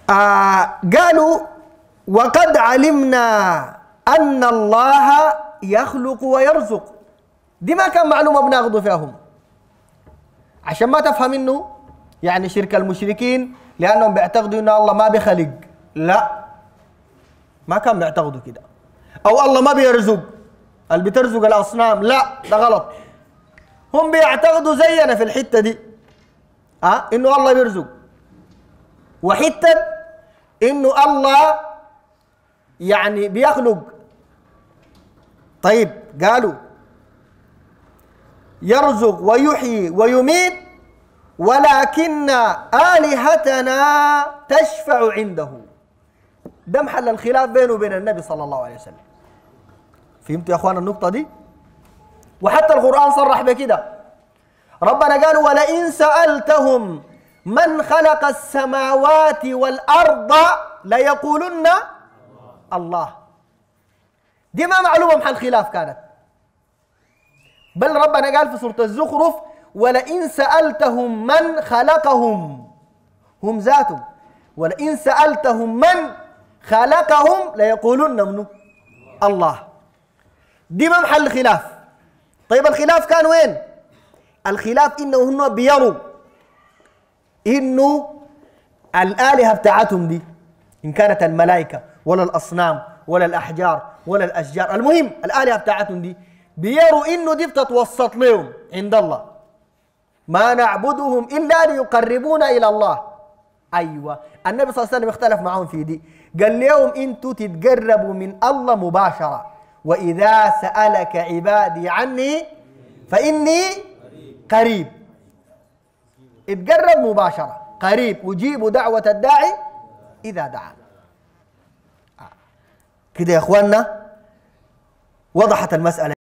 آه قالوا وقد علمنا أن الله يخلق ويرزق دي ما كان معلومة بناخذ فيهم عشان ما تفهم انه يعني شرك المشركين لانهم بيعتقدوا ان الله ما بيخلق لا ما كان بيعتقدوا كده او الله ما بيرزق اللي بترزق الاصنام لا ده غلط هم بيعتقدوا زينا في الحته دي ها أه؟ انه الله بيرزق وحته انه الله يعني بيخلق طيب قالوا يرزق ويحيي ويميت ولكن آلهتنا تشفع عنده ده محل الخلاف بينه وبين النبي صلى الله عليه وسلم فهمتوا يا اخوان النقطة دي وحتى القرآن صرح بكده ربنا قال ولئن سألتهم من خلق السماوات والأرض ليقولن الله دي ما معلومة محل خلاف كانت بل ربنا قال في سورة الزخرف ولئن سألتهم من خلقهم هم ذاتهم ولئن سألتهم من خلقهم ليقولن منه الله دي ما محل خلاف طيب الخلاف كان وين الخلاف انه هم بيروا انه الالهه بتاعتهم دي ان كانت الملائكه ولا الاصنام ولا الاحجار ولا الاشجار المهم الالهه بتاعتهم دي بيروا انه دي بتتوسط لهم عند الله ما نعبدهم الا ليقربونا الى الله ايوه النبي صلى الله عليه وسلم اختلف معهم في دي قال لهم انتوا تتقربوا من الله مباشره واذا سالك عبادي عني فاني قريب اتقرب مباشره قريب اجيب دعوه الداعي اذا دعا كده يا اخواننا وضحت المساله